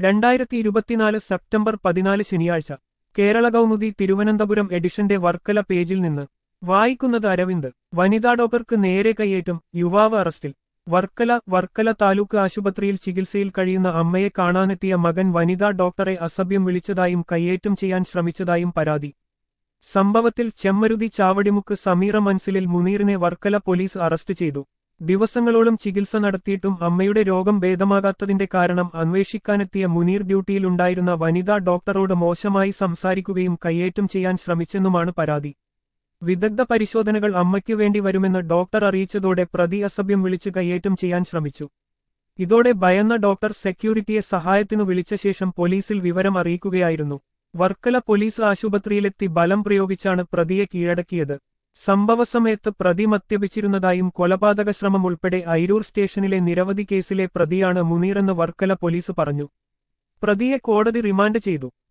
രണ്ടായിരത്തി ഇരുപത്തിനാല് സെപ്റ്റംബർ പതിനാല് ശനിയാഴ്ച കേരള കൗമുദി തിരുവനന്തപുരം എഡിഷന്റെ വർക്കല പേജിൽ നിന്ന് വായിക്കുന്നത് അരവിന്ദ് വനിതാ ഡോക്ടർക്ക് നേരെ കയ്യേറ്റം യുവാവ് അറസ്റ്റിൽ വർക്കല വർക്കല താലൂക്ക് ആശുപത്രിയിൽ ചികിത്സയിൽ കഴിയുന്ന അമ്മയെ കാണാനെത്തിയ മകൻ വനിതാ ഡോക്ടറെ അസഭ്യം വിളിച്ചതായും കയ്യേറ്റം ചെയ്യാൻ ശ്രമിച്ചതായും പരാതി സംഭവത്തിൽ ചെമ്മരുതി ചാവടിമുക്ക് സമീറ മൻസിലിൽ മുനീറിനെ വർക്കല പോലീസ് അറസ്റ്റ് ചെയ്തു ദിവസങ്ങളോളം ചികിത്സ നടത്തിയിട്ടും അമ്മയുടെ രോഗം ഭേദമാകാത്തതിന്റെ കാരണം അന്വേഷിക്കാനെത്തിയ മുനീർ ഡ്യൂട്ടിയിലുണ്ടായിരുന്ന വനിതാ ഡോക്ടറോട് മോശമായി സംസാരിക്കുകയും കയ്യേറ്റം ചെയ്യാൻ ശ്രമിച്ചെന്നുമാണ് പരാതി വിദഗ്ധ പരിശോധനകൾ അമ്മയ്ക്കു വേണ്ടി വരുമെന്ന് ഡോക്ടർ അറിയിച്ചതോടെ പ്രതി അസഭ്യം വിളിച്ച് കയ്യേറ്റം ചെയ്യാൻ ശ്രമിച്ചു ഇതോടെ ഭയന്ന ഡോക്ടർ സെക്യൂരിറ്റിയെ സഹായത്തിനു വിളിച്ച ശേഷം പോലീസിൽ വിവരം അറിയിക്കുകയായിരുന്നു വർക്കല പോലീസ് ആശുപത്രിയിലെത്തി ബലം പ്രയോഗിച്ചാണ് പ്രതിയെ കീഴടക്കിയത് സംഭവസമയത്ത് പ്രതി മദ്യപിച്ചിരുന്നതായും കൊലപാതക ശ്രമം ഉൾപ്പെടെ ഐരൂർ സ്റ്റേഷനിലെ നിരവധി കേസിലെ പ്രതിയാണ് മുനീറെന്ന് വർക്കല പോലീസ് പറഞ്ഞു പ്രതിയെ കോടതി റിമാൻഡ് ചെയ്തു